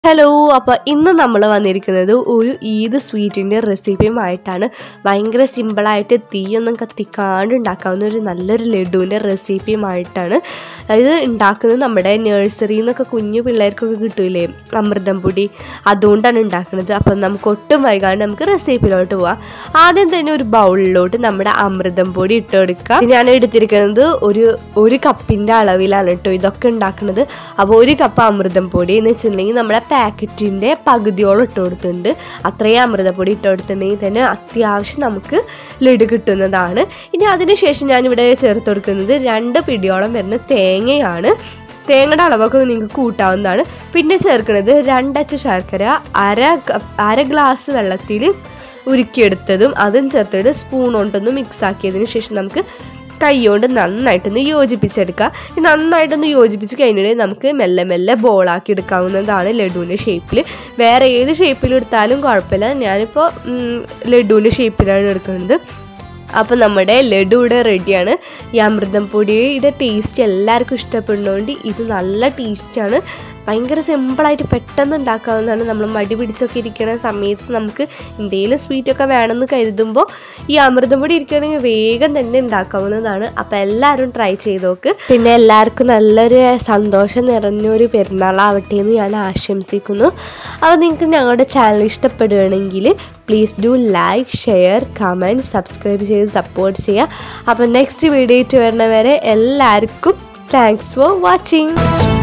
hello അപ്പോൾ ഇന്ന് നമ്മൾ വന്നിരിക്കുന്നത് ഒരു ഈദ് സ്വീറ്റിൻ്റെ റെസിപ്പിയുമായിട്ടാണ് ഭയങ്കര സിമ്പിളായിട്ട് തീയൊന്നും കത്തിക്കാണ്ട് ഉണ്ടാക്കാവുന്ന ഒരു നല്ലൊരു ലഡുവിൻ്റെ റെസിപ്പിയുമായിട്ടാണ് ഇത് ഉണ്ടാക്കുന്നത് നമ്മുടെ നഴ്സറിയിൽ നിന്നൊക്കെ കുഞ്ഞു പിള്ളേർക്കൊക്കെ കിട്ടൂലേ അമൃതം പൊടി അതുകൊണ്ടാണ് ഉണ്ടാക്കുന്നത് അപ്പം നമുക്ക് ഒട്ടും വൈകാണ്ട് നമുക്ക് റെസിപ്പിയിലോട്ട് പോവാം ആദ്യം തന്നെ ഒരു ബൗളിലോട്ട് നമ്മുടെ അമൃതം പൊടി ഇട്ട് കൊടുക്കുക ഞാൻ എടുത്തിരിക്കുന്നത് ഒരു ഒരു കപ്പിൻ്റെ അളവിലാണ് കേട്ടോ ഇതൊക്കെ ഉണ്ടാക്കുന്നത് അപ്പോൾ ഒരു കപ്പ് അമൃതം പൊടി എന്ന് വെച്ചിട്ടുണ്ടെങ്കിൽ നമ്മുടെ പാക്കറ്റിൻ്റെ പകുതിയോളം ഇട്ട് കൊടുത്തിട്ടുണ്ട് അത്രയും അമൃതപ്പൊടി ഇട്ട് കൊടുത്തിട്ടുണ്ടെങ്കിൽ തന്നെ അത്യാവശ്യം നമുക്ക് ലഡു കിട്ടുന്നതാണ് ഇനി അതിനുശേഷം ഞാനിവിടെ ചേർത്ത് കൊടുക്കുന്നത് രണ്ട് പിടിയോളം വരുന്ന തേങ്ങയാണ് തേങ്ങയുടെ അളവൊക്കെ നിങ്ങൾക്ക് കൂട്ടാവുന്നതാണ് പിന്നെ ചേർക്കുന്നത് രണ്ടച്ച ശർക്കര അര കപ്പ് അര ഗ്ലാസ് വെള്ളത്തിൽ ഉരുക്കിയെടുത്തതും അതും ചേർത്തിട്ട് സ്പൂൺ കൊണ്ടൊന്ന് മിക്സ് ആക്കിയതിന് ശേഷം നമുക്ക് കൈകൊണ്ട് നന്നായിട്ടൊന്ന് യോജിപ്പിച്ചെടുക്കുക ഈ നന്നായിട്ടൊന്ന് യോജിപ്പിച്ച് കഴിഞ്ഞിട്ട് നമുക്ക് മെല്ലെ മെല്ലെ ബോളാക്കി എടുക്കാവുന്നതാണ് ലഡുവിൻ്റെ ഷേപ്പിൽ വേറെ ഏത് ഷേപ്പിൽ എടുത്താലും കുഴപ്പമില്ല ഞാനിപ്പോൾ ലഡുവിൻ്റെ ഷേപ്പിലാണ് എടുക്കുന്നത് അപ്പോൾ നമ്മുടെ ലഡു ഇവിടെ റെഡിയാണ് ഈ അമൃതം പൊടിയുടെ ടേസ്റ്റ് എല്ലാവർക്കും ഇഷ്ടപ്പെടുന്നതുകൊണ്ട് ഇത് നല്ല ടേസ്റ്റാണ് ഭയങ്കര സിമ്പിളായിട്ട് പെട്ടെന്ന് ഉണ്ടാക്കാവുന്നതാണ് നമ്മൾ മടി പിടിച്ചൊക്കെ ഇരിക്കുന്ന സമയത്ത് നമുക്ക് എന്തെങ്കിലും സ്വീറ്റൊക്കെ വേണമെന്ന് കരുതുമ്പോൾ ഈ അമൃതം പൊടി ഇരിക്കുകയാണെങ്കിൽ വേഗം തന്നെ ഉണ്ടാക്കാവുന്നതാണ് അപ്പോൾ എല്ലാവരും ട്രൈ ചെയ്ത് നോക്ക് പിന്നെ എല്ലാവർക്കും നല്ലൊരു സന്തോഷം നിറഞ്ഞൊരു പെരുന്നാളാവട്ടെ എന്ന് ഞാൻ ആശംസിക്കുന്നു അപ്പോൾ നിങ്ങൾക്ക് ഞങ്ങളുടെ ചാനൽ ഇഷ്ടപ്പെടുകയാണെങ്കിൽ please do like share comment subscribe ചെയ്ത് സപ്പോർട്ട് ചെയ്യുക അപ്പോൾ നെക്സ്റ്റ് വീഡിയോ വരുന്നവരെ എല്ലാവർക്കും താങ്ക്സ് ഫോർ വാച്ചിങ്